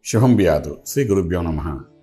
శుభం బియాదు శ్రీ గురుభ్యో నమ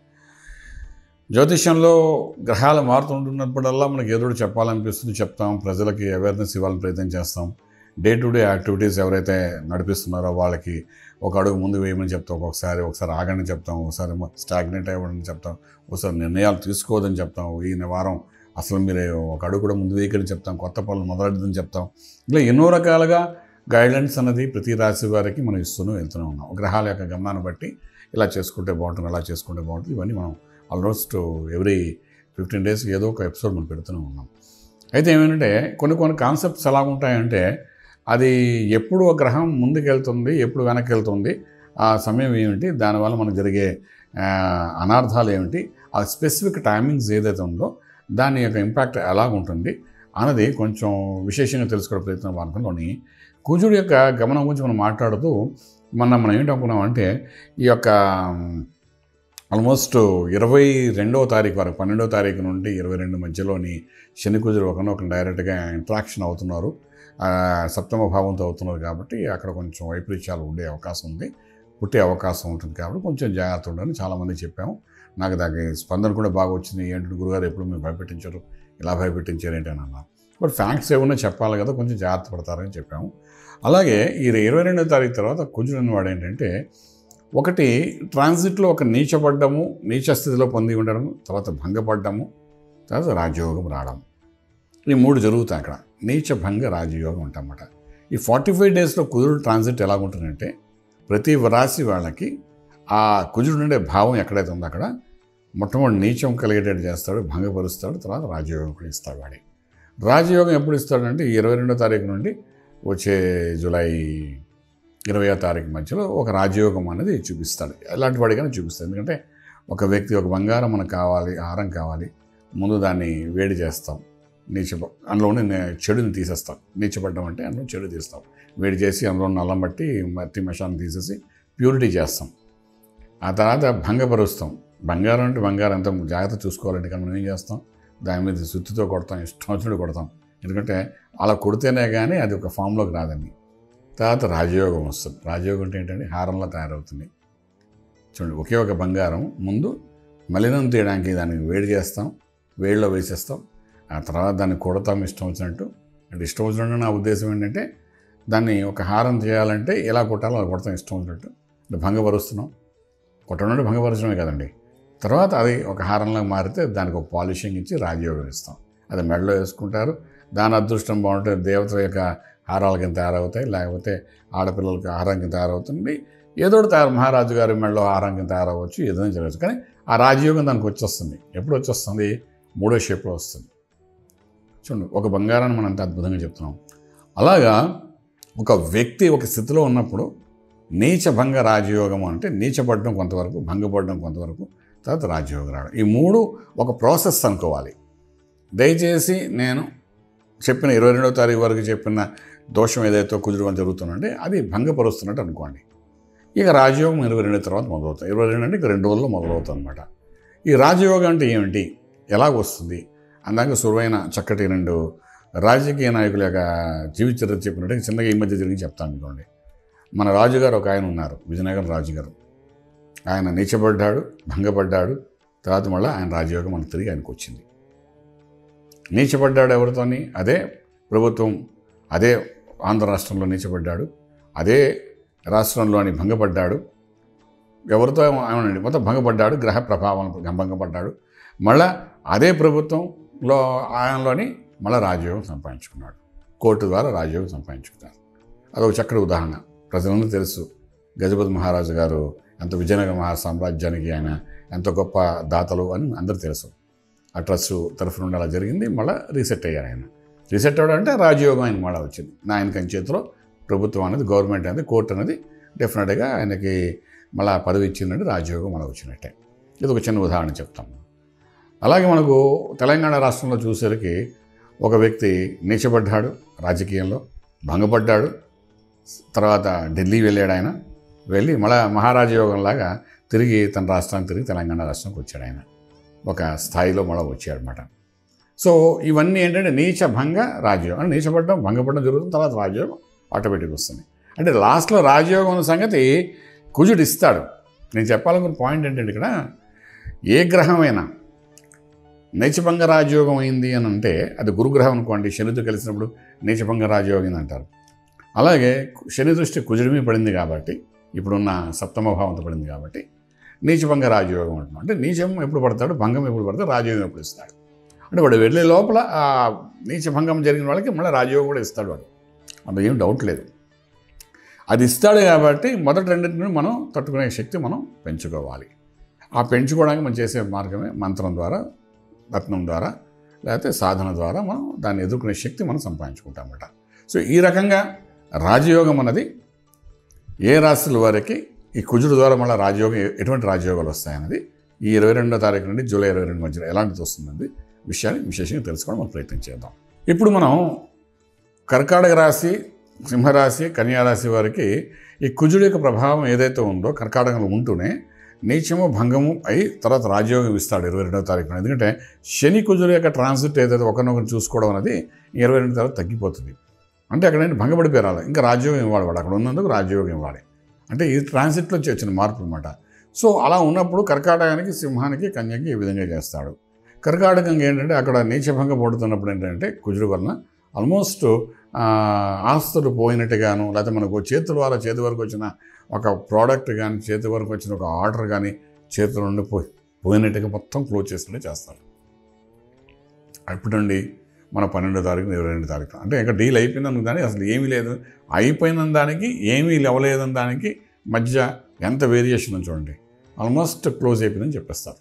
జ్యోతిష్యంలో గ్రహాలు మారుతుంటున్నప్పుడల్లా మనకి ఏదో ఒకటి చెప్పాలనిపిస్తుంది చెప్తాం ప్రజలకి అవేర్నెస్ ఇవ్వాలని ప్రయత్నం చేస్తాం డే టు డే యాక్టివిటీస్ ఎవరైతే నడిపిస్తున్నారో వాళ్ళకి ఒక అడుగు ముందు వేయమని చెప్తాం ఒక్కొక్కసారి ఒకసారి ఆగని చెప్తాం ఒకసారి స్టాగ్నెట్ అవ్వడని చెప్తాం ఒకసారి నిర్ణయాలు తీసుకోవద్దని చెప్తాం ఈ వారం అసలు మీరు ఒక అడుగు కూడా ముందు వేయకని చెప్తాం కొత్త పనులు మొదలెడదని చెప్తాం ఇలా ఎన్నో రకాలుగా గైడ్లైన్స్ అన్నది ప్రతి రాశి వారికి మనం ఇస్తూనే వెళ్తూనే ఉన్నాం గ్రహాల యొక్క గమనాన్ని బట్టి ఇలా చేసుకుంటే బాగుంటుంది అలా చేసుకుంటే బాగుంటుంది ఇవన్నీ మనం ఆల్మోస్ట్ ఎవ్రీ ఫిఫ్టీన్ డేస్కి ఏదో ఒక ఎపిసోడ్ మనం పెడుతూనే ఉన్నాం అయితే ఏమంటే కొన్ని కొన్ని కాన్సెప్ట్స్ ఎలా ఉంటాయంటే అది ఎప్పుడు ఒక గ్రహం ముందుకు వెళ్తుంది ఎప్పుడు వెనక్కి వెళ్తుంది ఆ సమయం ఏమిటి దానివల్ల మనకు జరిగే ఆ, అనార్థాలు ఏమిటి ఆ స్పెసిఫిక్ టైమింగ్స్ ఏదైతే ఉందో దాని యొక్క ఇంపాక్ట్ ఎలా ఉంటుంది అన్నది కొంచెం విశేషంగా తెలుసుకోవడం ప్రయత్నం అనుకుని కుజుడు యొక్క గమనం గురించి మనం మాట్లాడుతూ మొన్న మనం ఏంటనుకున్నామంటే ఈ యొక్క ఆల్మోస్ట్ ఇరవై రెండవ తారీఖు వరకు పన్నెండవ తారీఖు నుండి ఇరవై రెండు మధ్యలోని శని కుజుడు ఒకరినొకరు డైరెక్ట్గా ఇంట్రాక్షన్ అవుతున్నారు ఆ, సప్తమ భావంతో అవుతున్నారు కాబట్టి అక్కడ కొంచెం వైపరీత్యాలు ఉండే అవకాశం ఉంది పుట్టే అవకాశం ఉంటుంది కాబట్టి కొంచెం జాగ్రత్త ఉండాలని చాలామంది చెప్పాము నాకు దానికి స్పందన కూడా బాగా వచ్చింది ఏంటి గురుగారు ఎప్పుడు మీరు భయపెట్టించారు ఇలా భయపెట్టించారు ఏంటి అని అన్నారు బట్ ఫ్యాక్ట్స్ ఏమన్నా చెప్పాలి కదా కొంచెం జాగ్రత్త పడతారని చెప్పాము అలాగే ఈ ఇరవై రెండో తారీఖు తర్వాత కుజుడు అనేవాడు ఏంటంటే ఒకటి ట్రాన్సిట్లో ఒక నీచపడ్డము నీచ స్థితిలో పొంది ఉండడము తర్వాత భంగపడ్డము తర్వాత రాజయోగం రావడం ఈ మూడు జరుగుతాయి అక్కడ నీచ భంగ రాజయోగం ఉంటామన్నమాట ఈ ఫార్టీ ఫైవ్ డేస్లో కుజుడు ట్రాన్సిట్ ఎలా ఉంటుందంటే ప్రతి రాశి వాళ్ళకి ఆ కుజుడు ఉండే భావం ఎక్కడైతే ఉందో అక్కడ మొట్టమొదటి నీచం కలిగేటట్టు చేస్తాడు భంగపరుస్తాడు తర్వాత రాజయోగం కూడా ఇస్తాడు వాడి రాజయోగం ఎప్పుడు ఇస్తాడంటే ఈ ఇరవై రెండో తారీఖు నుండి వచ్చే జూలై ఇరవయో తారీఖు మధ్యలో ఒక రాజయోగం అనేది చూపిస్తాడు ఎలాంటి వాడికైనా చూపిస్తాడు ఎందుకంటే ఒక వ్యక్తి ఒక బంగారం మనకు కావాలి ఆహారం కావాలి ముందు దాన్ని వేడి చేస్తాం నీచ అందులో ఉండి నే- చెడుని తీసేస్తాం నీచపడ్డం అంటే అందులో చెడు తీస్తాం వేడి చేసి అందులో నల్లం బట్టి మట్టి మషాన్ని తీసేసి ప్యూరిటీ చేస్తాం ఆ తర్వాత భంగపరుస్తాం బంగారం అంటే బంగారం అంతా జాగ్రత్త చూసుకోవాలంటే కానీ మనం ఏం చేస్తాం దాని మీద సుత్తితో కొడతాం ఇష్టం వచ్చినట్టు కొడతాం ఎందుకంటే అలా కొడితేనే కానీ అది ఒక ఫామ్లోకి రాదండి తర్వాత రాజయోగం వస్తుంది రాజయోగం అంటే ఏంటంటే హారంలో తయారవుతుంది చూడండి ఒకే ఒక బంగారం ముందు మలినం తీయడానికి దాన్ని వేడి చేస్తాం వేడిలో వేసేస్తాం ఆ తర్వాత దాన్ని కొడతాం ఇష్టం వచ్చినట్టు అంటే ఇష్టం వచ్చినట్టు నా ఉద్దేశం ఏంటంటే దాన్ని ఒక హారం చేయాలంటే ఎలా కొట్టాలో అలా కొడతాం ఇష్టం వచ్చినట్టు అంటే భంగపరుస్తున్నాం కొట్టడం అంటే భంగపరచడమే కదండి తర్వాత అది ఒక హారంలో మారితే దానికి ఒక పాలిషింగ్ ఇచ్చి రాజయోగం ఇస్తాం అది మెడలో వేసుకుంటారు దాని అదృష్టం బాగుంటే దేవతల యొక్క హారాల కింద తయారవుతాయి లేకపోతే ఆడపిల్లలకి హారం కింద తయారవుతుంది ఏదో ఒకటి తయారు మహారాజు గారి మెడలో హారం కింద తయారవచ్చు ఏదైనా జరగచ్చు కానీ ఆ రాజయోగం దానికి వచ్చేస్తుంది ఎప్పుడు వచ్చేస్తుంది మూడో షేప్లో వస్తుంది చూడండి ఒక బంగారాన్ని మనం అంత అద్భుతంగా చెప్తున్నాం అలాగా ఒక వ్యక్తి ఒక స్థితిలో ఉన్నప్పుడు నీచభంగ రాజయోగం అంటే నీచపడడం కొంతవరకు భంగపడడం కొంతవరకు తర్వాత రాజయోగం రావడం ఈ మూడు ఒక ప్రాసెస్ అనుకోవాలి దయచేసి నేను చెప్పిన ఇరవై రెండవ తారీఖు వరకు చెప్పిన దోషం ఏదైతే కుదురుగా జరుగుతుందంటే అది భంగపరుస్తున్నట్టు అనుకోండి ఇక రాజయోగం ఇరవై రెండు తర్వాత మొదలవుతుంది ఇరవై రెండు అంటే ఇక రెండు రోజుల్లో మొదలవుతుంది అనమాట ఈ రాజయోగం అంటే ఏమిటి ఎలాగ వస్తుంది అందాక సురువైన చక్కటి రెండు రాజకీయ నాయకుల యొక్క జీవిత చరిత్ర చెప్పినట్టు చిన్నగా ఈ మధ్య జరిగి చెప్తాను అనుకోండి మన రాజుగారు ఒక ఆయన ఉన్నారు విజయనగరం రాజుగారు ఆయన నీచబడ్డాడు భంగపడ్డాడు తర్వాత మళ్ళీ ఆయన రాజయోగం మనకు తిరిగి ఆయనకు వచ్చింది నీచబడ్డాడు ఎవరితోని అదే ప్రభుత్వం అదే ఆంధ్ర రాష్ట్రంలో నీచబడ్డాడు అదే రాష్ట్రంలోని భంగపడ్డాడు ఎవరితో ఏమనండి మొత్తం భంగపడ్డాడు గ్రహ ప్రభావం భంగపడ్డాడు మళ్ళా అదే ప్రభుత్వంలో ఆయనలోని మళ్ళీ రాజయోగం సంపాదించుకున్నాడు కోర్టు ద్వారా రాజయోగం సంపాదించుకున్నారు అదొక చక్కటి ఉదాహరణ ప్రజలందరూ తెలుసు గజపతి మహారాజు గారు ఎంత విజయనగర మహా సామ్రాజ్యానికి ఆయన ఎంత గొప్ప దాతలు అని అందరూ తెలుసు ఆ ట్రస్ట్ తరఫు నుండి అలా జరిగింది మళ్ళీ రీసెట్ అయ్యారు ఆయన రీసెట్ అవ్వడం అంటే రాజయోగం ఆయన మళ్ళీ వచ్చింది నా ఆయన చేతిలో ప్రభుత్వం అనేది గవర్నమెంట్ అనేది కోర్టు అనేది డెఫినెట్గా ఆయనకి మళ్ళీ పదవి ఇచ్చిందంటే రాజయోగం మళ్ళీ వచ్చినట్టే ఇది ఒక చిన్న ఉదాహరణ చెప్తాం అలాగే మనకు తెలంగాణ రాష్ట్రంలో చూసేసరికి ఒక వ్యక్తి నీచబడ్డాడు రాజకీయంలో భంగపడ్డాడు తర్వాత ఢిల్లీ వెళ్ళాడు ఆయన వెళ్ళి మళ్ళా మహారాజయోగంలాగా తిరిగి తన రాష్ట్రానికి తిరిగి తెలంగాణ రాష్ట్రానికి వచ్చాడు ఆయన ఒక స్థాయిలో మళ్ళీ వచ్చాడు అనమాట సో ఇవన్నీ ఏంటంటే నీచ భంగ రాజయోగం అంటే నీచపడడం భంగపడడం జరుగుతుంది తర్వాత రాజయోగం ఆటోమేటిక్ వస్తుంది అంటే లాస్ట్లో రాజయోగం ఉన్న సంగతి కుజుడు ఇస్తాడు నేను చెప్పాలనుకున్న పాయింట్ ఏంటంటే ఇక్కడ ఏ గ్రహమైనా నీచభంగ రాజయోగం అయింది అని అంటే అది గురుగ్రహం అనుకోండి శనితో కలిసినప్పుడు నీచభంగ రాజయోగం అని అంటారు అలాగే శని దృష్టి కుజుడిమి పడింది కాబట్టి ఇప్పుడున్న సప్తమ భావంతో పడింది కాబట్టి నీచభంగ రాజయోగం అంటున్నాం అంటే నీచం ఎప్పుడు పడతాడు భంగం ఎప్పుడు పడతాడు రాజయోగం ఎప్పుడు ఇస్తాడు అంటే వాడు వెళ్ళే లోపల ఆ నీచభంగం జరిగిన వాళ్ళకి మళ్ళీ రాజయోగం కూడా ఇస్తాడు వాడు అందులో ఏం డౌట్ లేదు అది ఇస్తాడు కాబట్టి మొదటి రెండింటిని మనం తట్టుకునే శక్తి మనం పెంచుకోవాలి ఆ పెంచుకోవడానికి మనం చేసే మార్గమే మంత్రం ద్వారా రత్నం ద్వారా లేకపోతే సాధన ద్వారా మనం దాన్ని ఎదుర్కొనే శక్తి మనం సంపాదించుకుంటామన్నమాట సో ఈ రకంగా రాజయోగం అన్నది ఏ రాశుల వారికి ఈ కుజుడు ద్వారా మళ్ళీ రాజయోగం ఎ- ఎటువంటి రాజయోగాలు వస్తాయన్నది ఈ ఇరవై రెండో తారీఖు నుండి జూలై ఇరవై రెండు మధ్యలో ఎలాంటిది వస్తుందన్నది విషయాన్ని విశేషంగా తెలుసుకోవడం మనం ప్రయత్నం చేద్దాం ఇప్పుడు మనం కర్కాటక రాశి సింహరాశి కన్యారాశి వారికి ఈ కుజుడు యొక్క ప్రభావం ఏదైతే ఉందో కర్కాటకంలో ఉంటూనే నీచము భంగము అయి తర్వాత రాజయోగం ఇస్తాడు ఇరవై రెండవ తారీఖున ఎందుకంటే శని కుజుడు యొక్క ట్రాన్సిట్ ఏదైతే ఒకరినొకరు చూసుకోవడం అనేది ఇరవై రెండు తర్వాత తగ్గిపోతుంది అంటే అక్కడ ఏంటి భంగపడిపోయారు ఇంకా రాజ్యోగం ఇవ్వాలి వాడు అక్కడ ఉన్నందుకు రాజ్యోగం ఇవ్వాలి అంటే ఈ ట్రాన్సిట్లో వచ్చి వచ్చిన మార్పు అనమాట సో అలా ఉన్నప్పుడు కర్కాటకానికి సింహానికి కన్యకి ఈ విధంగా చేస్తాడు కర్కాటకంగా ఏంటంటే అక్కడ నీచభంగం పడుతున్నప్పుడు ఏంటంటే కుజుడు వలన ఆల్మోస్ట్ ఆ, ఆస్తులు పోయినట్టుగాను లేకపోతే మనకు చేతుల వాళ్ళ చేతి వరకు వచ్చిన ఒక ప్రోడక్ట్ కానీ చేతి వరకు వచ్చిన ఒక ఆర్డర్ కానీ చేతుల నుండి పోయి పోయినట్టుగా మొత్తం క్లోజ్ చేసినట్టు చేస్తారు ఎప్పుడండి మన పన్నెండో తారీఖు ఇరవై రెండు తారీఖు అంటే ఇంకా డీల్ అయిపోయిందని దానికి అసలు ఏమీ లేదు అయిపోయిన దానికి ఏమీ లేవలేదని దానికి మధ్య ఎంత వేరియేషన్ ఉందో చూడండి ఆల్మోస్ట్ క్లోజ్ అయిపోయిందని చెప్పేస్తారు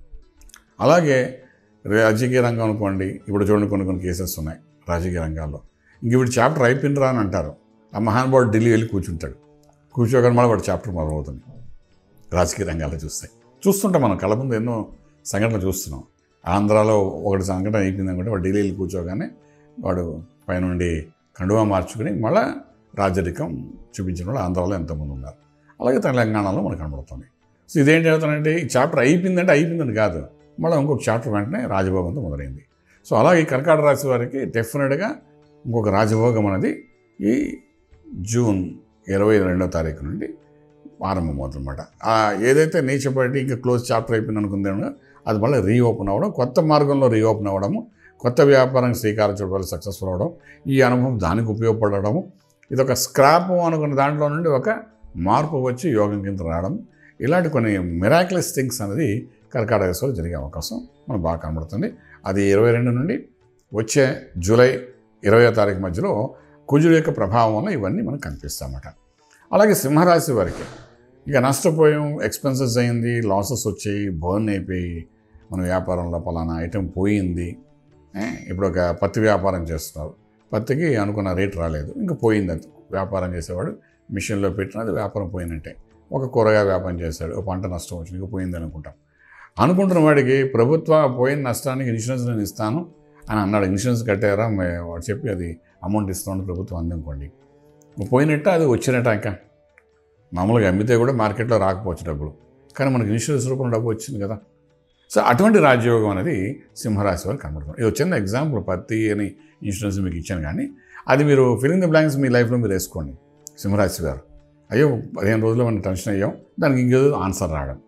అలాగే రాజకీయ రంగం అనుకోండి ఇప్పుడు చూడండి కొన్ని కొన్ని కేసెస్ ఉన్నాయి రాజకీయ రంగాల్లో ఇంక ఇప్పుడు చాప్టర్ అయిపోయినరా అని అంటారు ఆ మహానుభావుడు ఢిల్లీ వెళ్ళి కూర్చుంటాడు కూర్చోగానే మళ్ళీ వాడు చాప్టర్ మొదలవుతుంది రాజకీయ రంగాల్లో చూస్తే చూస్తుంటాం మనం కళ్ళ ముందు ఎన్నో సంఘటనలు చూస్తున్నాం ఆంధ్రాలో ఒకటి సంఘటన అయిపోయింది అనుకుంటే వాడు ఢిల్లీ వెళ్ళి కూర్చోగానే వాడు పైనుండి కండువా మార్చుకుని మళ్ళీ రాజరికం చూపించిన వాళ్ళు ఆంధ్రాలో ఎంతమంది ఉన్నారు అలాగే తెలంగాణలో మనకు కనబడుతుంది సో ఇదేంటి అవుతుందంటే ఈ చాప్టర్ అయిపోయిందంటే అయిపోయిందని కాదు మళ్ళీ ఇంకొక చాప్టర్ వెంటనే రాజభోగంతో మొదలైంది సో అలాగే ఈ కర్కాటక రాశి వారికి డెఫినెట్గా ఇంకొక రాజభోగం అనేది ఈ జూన్ ఇరవై రెండో తారీఖు నుండి ప్రారంభమవుతుందన్నమాట ఆ ఏదైతే నీచబడి ఇంకా క్లోజ్ చాప్టర్ అయిపోయింది అనుకుందేమో అది మళ్ళీ రీఓపెన్ అవ్వడం కొత్త మార్గంలో రీఓపెన్ అవ్వడము కొత్త వ్యాపారానికి శ్రీకారం చుట్టాలు సక్సెస్ఫుల్ అవ్వడం ఈ అనుభవం దానికి ఉపయోగపడడము ఇది ఒక స్క్రాప్ అనుకున్న దాంట్లో నుండి ఒక మార్పు వచ్చి యోగం కింద రావడం ఇలాంటి కొన్ని మిరాక్యులస్ థింగ్స్ అనేది కర్కాటక రాశిలో జరిగే అవకాశం మనకు బాగా కనబడుతుంది అది ఇరవై రెండు నుండి వచ్చే జూలై ఇరవై తారీఖు మధ్యలో కుజుడు యొక్క ప్రభావం వల్ల ఇవన్నీ మనకు కనిపిస్తామట అలాగే సింహరాశి వారికి ఇక నష్టపోయాం ఎక్స్పెన్సెస్ అయింది లాసెస్ వచ్చాయి బర్న్ అయిపోయి మన వ్యాపారంలో పలానా ఐటెం పోయింది ఏ, ఇప్పుడు ఒక పత్తి వ్యాపారం చేస్తున్నారు పత్తికి అనుకున్న రేట్ రాలేదు ఇంకా పోయింది అది వ్యాపారం చేసేవాడు మిషన్లో పెట్టినది వ్యాపారం పోయినట్టే ఒక కూరగాయ వ్యాపారం చేశాడు ఒక పంట నష్టం వచ్చింది ఇంకా పోయింది అనుకుంటాం అనుకుంటున్న వాడికి ప్రభుత్వ పోయిన నష్టానికి ఇన్సూరెన్స్ నేను ఇస్తాను అని అన్నాడు ఇన్సూరెన్స్ కట్టారా మే- వాడు చెప్పి అది అమౌంట్ ఇస్తామని ప్రభుత్వం అందనుకోండి పోయినట్టు అది వచ్చినట్టు ఇంకా మామూలుగా అమ్మితే కూడా మార్కెట్లో రాకపోవచ్చు డబ్బులు కానీ మనకి ఇన్సూరెన్స్ రూపంలో డబ్బు వచ్చింది కదా సో అటువంటి రాజ్యోగం అనేది సింహరాశి వారికి కనబడుతుంది ఇది చిన్న ఎగ్జాంపుల్ పత్తి అని ఇన్సూరెన్స్ మీకు ఇచ్చాను కానీ అది మీరు ఫిలింగ్ ద బ్లాంక్స్ మీ లైఫ్లో మీరు వేసుకోండి సింహరాశి గారు అయ్యో పదిహేను రోజులు మనం టెన్షన్ అయ్యాం దానికి ఇంకేదో ఆన్సర్ రావడం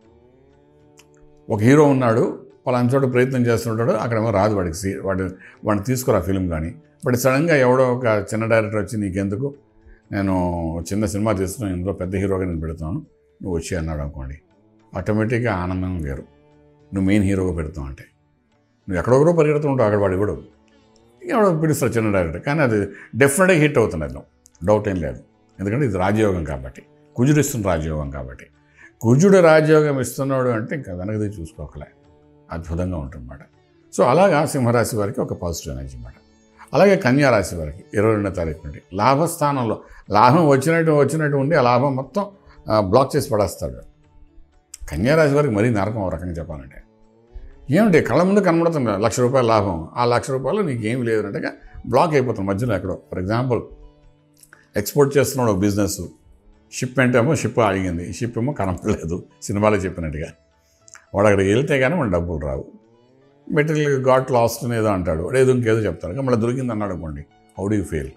ఒక హీరో ఉన్నాడు పలానా చోట ప్రయత్నం చేస్తుంటాడు అక్కడేమో రాదు వాడికి సీ వాడు వాడిని తీసుకురా ఫిలిం కానీ బట్ సడన్గా ఎవడో ఒక చిన్న డైరెక్టర్ వచ్చి నీకెందుకు నేను చిన్న సినిమా తీస్తున్నాను ఇందులో పెద్ద హీరోగా నేను పెడతాను నువ్వు వచ్చి అన్నాడు అనుకోండి ఆటోమేటిక్గా ఆనందం వేరు నువ్వు మెయిన్ హీరోగా పెడతావు అంటే నువ్వు ఎక్కడొకరో పరిగెడుతుంటావు అక్కడ వాడు ఇవ్వడు ఎవడో పిలుస్తాడు చిన్న డైరెక్టర్ కానీ అది డెఫినెట్గా హిట్ అవుతుంది అది డౌట్ ఏం లేదు ఎందుకంటే ఇది రాజయోగం కాబట్టి కుజుడు ఇస్తున్న రాజయోగం కాబట్టి కుజుడు రాజయోగం ఇస్తున్నాడు అంటే ఇంకా వెనకది చూసుకోకలే అద్భుతంగా ఉంటుందన్నమాట సో అలాగా సింహరాశి వారికి ఒక పాజిటివ్ ఎనర్జీ అన్నమాట అలాగే కన్యా రాశి వారికి ఇరవై రెండో తారీఖు నుండి లాభస్థానంలో లాభం వచ్చినట్టు వచ్చినట్టు ఉండి ఆ లాభం మొత్తం ఆ, బ్లాక్ చేసి పడేస్తాడు కన్యా రాశి వారికి మరీ నరకం ఒక రకంగా చెప్పాలంటే ఏమిటి కళ్ళ ముందు కనబడుతుంది లక్ష రూపాయల లాభం ఆ లక్ష రూపాయలు నీకు ఏమి లేదు అన్నట్టుగా బ్లాక్ అయిపోతుంది మధ్యలో ఎక్కడో ఫర్ ఎగ్జాంపుల్ ఎక్స్పోర్ట్ చేస్తున్నాడు ఒక బిజినెస్ షిప్ ఏమో షిప్ ఆగింది షిప్ ఏమో కనపడలేదు సినిమాలో చెప్పినట్టుగా వాడు అక్కడికి వెళ్తే కానీ మన డబ్బులు రావు మెటీరియల్ గాట్ లాస్ట్ ఏదో అంటాడు వాడు ఏదో ఇంకేదో చెప్తాడు ఇంకా మళ్ళీ దొరికింది అన్నాడు అనుకోండి హౌ డూ ఫెయిల్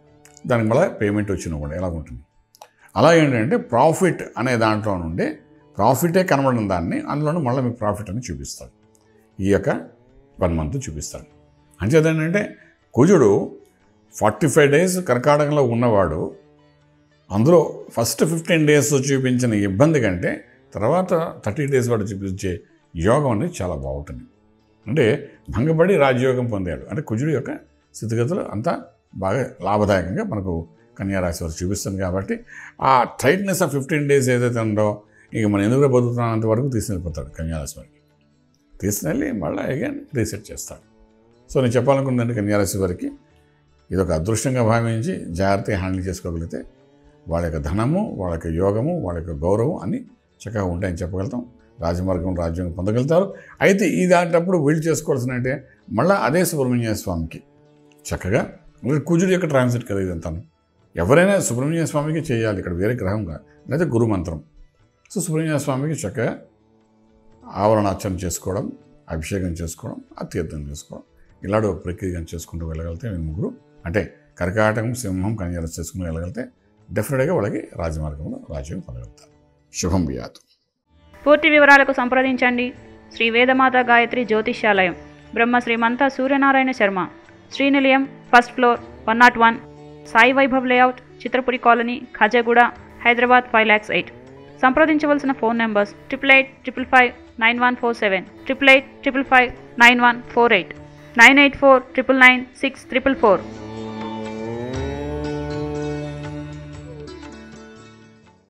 దానికి మళ్ళీ పేమెంట్ వచ్చిన కూడా ఎలా ఉంటుంది అలా ఏంటంటే ప్రాఫిట్ అనే దాంట్లో నుండి ప్రాఫిటే కనబడిన దాన్ని అందులోనూ మళ్ళీ మీకు ప్రాఫిట్ అని చూపిస్తాడు ఈ యొక్క వన్ మంత్ చూపిస్తాడు అంచేది ఏంటంటే కుజుడు ఫార్టీ ఫైవ్ డేస్ కర్కాటకంలో ఉన్నవాడు అందులో ఫస్ట్ ఫిఫ్టీన్ డేస్ చూపించిన ఇబ్బంది కంటే తర్వాత థర్టీ డేస్ వాడు చూపించే యోగం అనేది చాలా బాగుంటుంది అంటే భంగపడి రాజయోగం పొందాడు అంటే కుజుడు యొక్క స్థితిగతులు అంతా బాగా లాభదాయకంగా మనకు కన్యారాశి వారు చూపిస్తుంది కాబట్టి ఆ టైట్నెస్ ఆఫ్ ఫిఫ్టీన్ డేస్ ఏదైతే ఉందో ఇక మనం ఎందుకు బతుకుతున్నంత వరకు తీసుకెళ్ళిపోతాడు కన్యారాశి వారికి తీసుకెళ్ళి మళ్ళీ అగైన్ రీసెట్ చేస్తాడు సో నేను చెప్పాలనుకుందంటే కన్యారాశి వారికి ఇది ఒక అదృష్టంగా భావించి జాగ్రత్తగా హ్యాండిల్ చేసుకోగలిగితే వాళ్ళ యొక్క ధనము వాళ్ళ యొక్క యోగము వాళ్ళ యొక్క గౌరవం అన్నీ చక్కగా ఉంటాయని చెప్పగలుగుతాం రాజమార్గం రాజ్యం పొందగలుగుతారు అయితే ఈ దాంటప్పుడు వీళ్ళు చేసుకోవాల్సిన అంటే మళ్ళీ అదే సుబ్రహ్మణ్య స్వామికి చక్కగా మరి కుజుడు యొక్క ట్రాన్సిట్ కదా ఇదంతాను ఎవరైనా సుబ్రహ్మణ్య స్వామికి చేయాలి ఇక్కడ వేరే గ్రహంగా లేదా గురు మంత్రం సో సుబ్రహ్మణ్య స్వామికి చక్కగా ఆవరణార్చన చేసుకోవడం అభిషేకం చేసుకోవడం ఆ తీర్థం చేసుకోవడం ఇలాంటి ఒక ప్రక్రియ చేసుకుంటూ వెళ్ళగలిగితే మీ ముగ్గురు అంటే కర్కాటకం సింహం కన్యారం చేసుకుని వెళ్ళగలిగితే డెఫినెట్గా వాళ్ళకి రాజమార్గంలో రాజ్యం పొందగలుగుతారు శుభం వ్యాధు పూర్తి వివరాలకు సంప్రదించండి Shri Vedamata Gayatri Jyotishyalayam Brahma Srimantha Suryanarayana Sharma Srinilayam first floor one nought one Sai Vaibhav layout Chitrapuri colony Khajaguda Hyderabad five lakhs eight సంప్రదించవలసిన phone numbers triple eight triple five nine one four seven triple eight triple five nine one four eight nine eight four triple nine six triple four